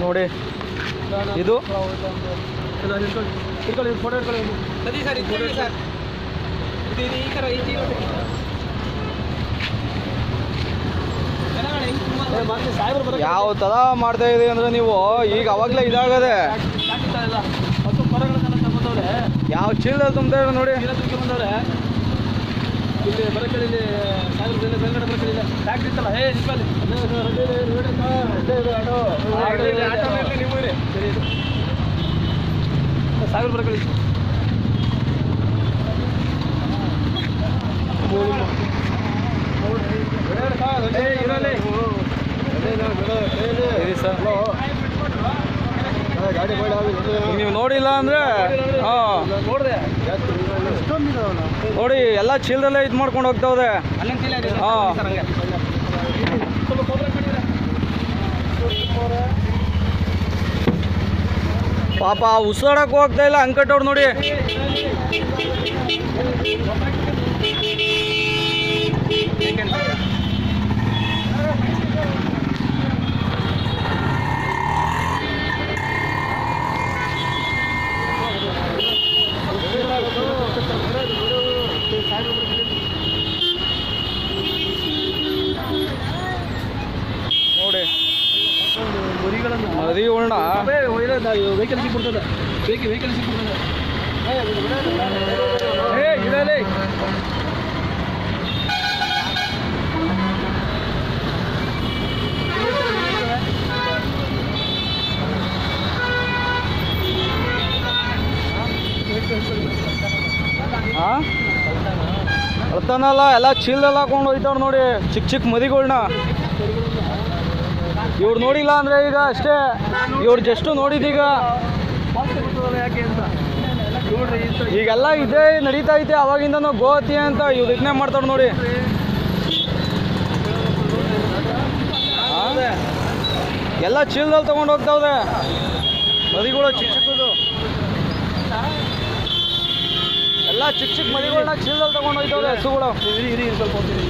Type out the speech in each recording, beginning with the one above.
ನೋಡಿ ಇದು ಇಟ್ಕೊಳ್ಳಿ ಫೋಟೋ ಇಟ್ಕೊಳ್ಳಿ ಸರಿ ಸರ್ ಇಟ್ಕೊಳ್ಳಿ ಸರ್ ಇದು ಇದು ಈ ಥರ ಈ ಜೀವ ಸಾಹೇಬ್ರು ಬರೋಕೆ ಯಾವ ಥರ ಮಾಡ್ತಾ ಇದೀವಿ ಅಂದ್ರೆ ನೀವು ಈಗ ಅವಾಗಲೇ ಇದಾಗದೆ ಸಾಕಿತ್ತಾ ಇಲ್ಲ ಮತ್ತು ಹೊರಗಡೆಲ್ಲ ತಗೊಂಡವ್ರೆ ಯಾವ ಚೀಲದಲ್ಲಿ ತುಂಬ್ತಾ ಇದ್ದಾರೆ ನೋಡಿ ಇರೋದಕ್ಕೆ ಬಂದವ್ರೆ ಇಲ್ಲಿ ಬರಕ್ಕೆ ಇಲ್ಲಿ ಸಾಹೇಬ್ರು ಇಲ್ಲಿ ಮೇಲ್ಗಡೆ ಬರಕ್ಕೆ ಇಲ್ಲಿ ಟ್ಯಾಕ್ಟ್ರಿ ಇತ್ತಲ್ಲ ಏ ನಿಂತ್ಕೊಳ್ಳಿ ಸರಿ ಇದು ಸಾವಿರ ಬರಕ್ಕೆ ಇರಿ ಸರ್ ಗಾಡಿ ಈಗ ನೀವು ನೋಡಿಲ್ಲ ಅಂದ್ರೆ ಹಾಂ ನೋಡಿದೆ ನೋಡಿ ಎಲ್ಲ ಚೀಲದಲ್ಲೇ ಇದು ಮಾಡ್ಕೊಂಡು ಹೋಗ್ತಾವ್ರೆ ಅಲ್ಲೊಂದು ಚೀಲ ಇದೆ ಹಾ. ಸರ್, ಹಂಗೆ. ಸ್ವಲ್ಪ ಕೊಬ್ಬರಿ ಕಟ್ಟಿದ್ರೆ. ಪಾಪ ಉಸಿರಾಡಕ್ಕೆ ಹೋಗ್ತಾ ಇಲ್ಲ ಅಂಕಟ್ಟವ್ರು ನೋಡಿ ನೋಡಿ ಮರಿಗಳನ್ನು ಮರಿ ಉಳ್ಳ ವೆಹಿಕಲ್ ಸಿಕ್ಬಿಡ್ತದೆ ವೆಹಿಕಲ್ ವೆಹಿಕಲ್ ಸಿಕ್ಬಿಡ್ತದೆ ಏ ಇಡಲೇ ಹಾಂ ಅಳ್ತಾನಲ್ಲ ಎಲ್ಲ ಚೀಲದಲ್ಲಿ ಹಾಕೊಂಡು ಹೋಯ್ತಾವ್ರು ನೋಡಿ ಚಿಕ್ಕ ಚಿಕ್ಕ ಮರಿಗಳ್ನ ಇವ್ರು ನೋಡಿಲ್ಲ ಅಂದ್ರೆ ಈಗ ಅಷ್ಟೇ ಇವ್ರು ಜಸ್ಟ್ ನೋಡಿದೀಗ ಯಾಕೆ ಅಂತ ನೋಡ್ರಿ ಈ ತರ- ಈಗೆಲ್ಲ ಇದೇ ನಡೀತಾ ಐತೆ ಅವಾಗಿಂದನೂ ಗೋಹತ್ಯೆ ಅಂತ ಇವ್ರು ಇದನ್ನೇ ಮಾಡ್ತಾವ್ರು ನೋಡಿ ಆ? ಎಲ್ಲ ಚೀಲದಲ್ಲಿ ತಗೊಂಡು ಹೋಗ್ತಾವ್ರೆ ಮರಿಗಳು ಚಿಕ್ಕ ಚಿಕ್ಕದು ಎಲ್ಲ ಚಿಕ್ಕ ಚಿಕ್ಕ ಮರಿಗಳನ್ನ ಚೀಲದಲ್ಲಿ ತಗೊಂಡು ಹೋಗ್ತಾವ್ರೆ ಹಸುಗಳು ಇರಿ ಇರಿ ಇರಿ, ಸ್ವಲ್ಪ ಹೊತ್ತು ಇರಿ.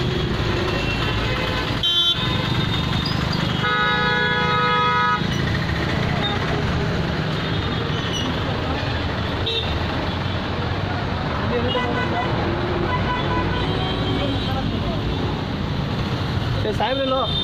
ಏ, ಸಾಹೇಬ್ರಿಲ್ಲೋ